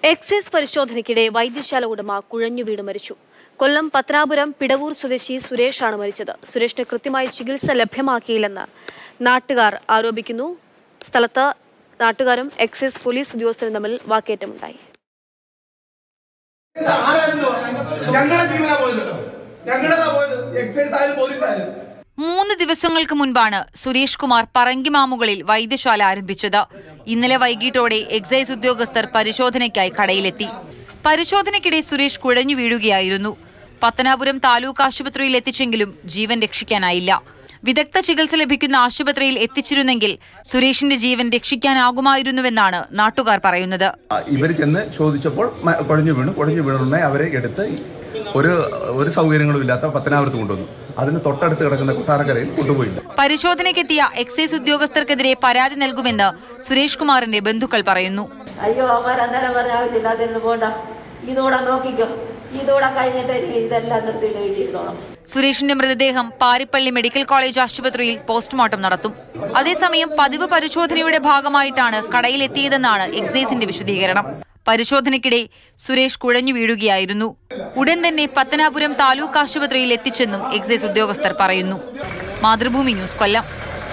excise പരിശോധനയ്ക്കിടെ വൈദ്യശാല ഉടമ കുഴഞ്ഞു വീണ് മരിച്ചു കൊല്ലം പത്രാപുരം പിടവൂർ സ്വദേശി സുരേഷാണ് മരിച്ചത് സുരേഷിന് കൃത്യമായി ചികിത്സ ലഭ്യമാക്കിയില്ലെന്ന് നാട്ടുകാർ ആരോപിക്കുന്നു സ്ഥലത്ത് നാട്ടുകാരും എക്സൈസ് പോലീസ് ഉദ്യോഗസ്ഥരും തമ്മിൽ വാക്കേറ്റമുണ്ടായി ആരായിരുന്നു ഞങ്ങളുടെ ടീമിലാ പോയത് ഞങ്ങളുടെതാ പോയത് എക്സൈസ് ആയാലും പോലീസ് ആയാലും മൂന്ന് ദിവസങ്ങൾക്ക് മുൻപാണ് സുരേഷ് കുമാർ പറങ്കിമാമുകളിൽ വൈദ്യശാല ആരംഭിച്ചത് ഇന്നലെ വൈകിട്ടോടെ എക്സൈസ് ഉദ്യോഗസ്ഥർ പരിശോധനയ്ക്കായി കടയിലെത്തി പരിശോധനയ്ക്കിടെ സുരേഷ് കുഴഞ്ഞു വീഴുകയായിരുന്നു പത്തനാപുരം താലൂക്ക് ആശുപത്രിയിൽ എത്തിച്ചെങ്കിലും ജീവൻ രക്ഷിക്കാനായില്ല വിദഗ്ധ ചികിത്സ ലഭിക്കുന്ന ആശുപത്രിയിൽ എത്തിച്ചിരുന്നെങ്കിൽ സുരേഷിന്റെ ജീവൻ രക്ഷിക്കാനാകുമായിരുന്നുവെന്നാണ് നാട്ടുകാർ പറയുന്നത് ഇവർ ചെന്ന് ചോദിച്ചപ്പോൾ മ- കുഴഞ്ഞു വീണു കുഴഞ്ഞു വീണുടനെ അവരെ എടുത്ത് ഒരു ഒരു സൗകര്യങ്ങളും ഇല്ലാത്ത പത്തനാപുരത്ത് കൊണ്ടുവന്നു അതിന് തൊട്ടടുത്ത് കിടക്കുന്ന കൊട്ടാരക്കരയിൽ കൊണ്ടുപോയില്ല പരിശോധനയ്ക്കെത്തിയ എക്സൈസ് ഉദ്യോഗസ്ഥർക്കെതിരെ പരാതി നൽകുമെന്ന് സുരേഷ് കുമാറിന്റെ ബന്ധുക്കൾ പറയുന്നു അയ്യോ അവന്മാർ അന്നേരം പറഞ്ഞ ആവശ്യമില്ലാതിരുന്ന് പോണ്ട ഇതൂടെ നോക്കിക്കോ ഇതൂടെ കഴിഞ്ഞിട്ട് എനിക്ക് ഇതെല്ലാം നിർത്തി കഴിഞ്ഞിരുന്നോളാം സുരേഷിന്റെ മൃതദേഹം പാരിപ്പള്ളി മെഡിക്കൽ കോളേജ് ആശുപത്രിയിൽ പോസ്റ്റ്മോർട്ടം നടത്തും അതേസമയം പതിവ് പരിശോധനയുടെ ഭാഗമായിട്ടാണ് കടയിലെത്തിയതെന്നാണ് എക്സൈസിന്റെ വിശദീകരണം പരിശോധനയ്ക്കിടെ സുരേഷ് കുഴഞ്ഞു വീഴുകയായിരുന്നു ഉടൻ തന്നെ പത്തനാപുരം താലൂക്ക് ആശുപത്രിയിൽ എത്തിച്ചെന്നും എക്സൈസ് ഉദ്യോഗസ്ഥർ പറയുന്നു മാതൃഭൂമി ന്യൂസ് കൊല്ലം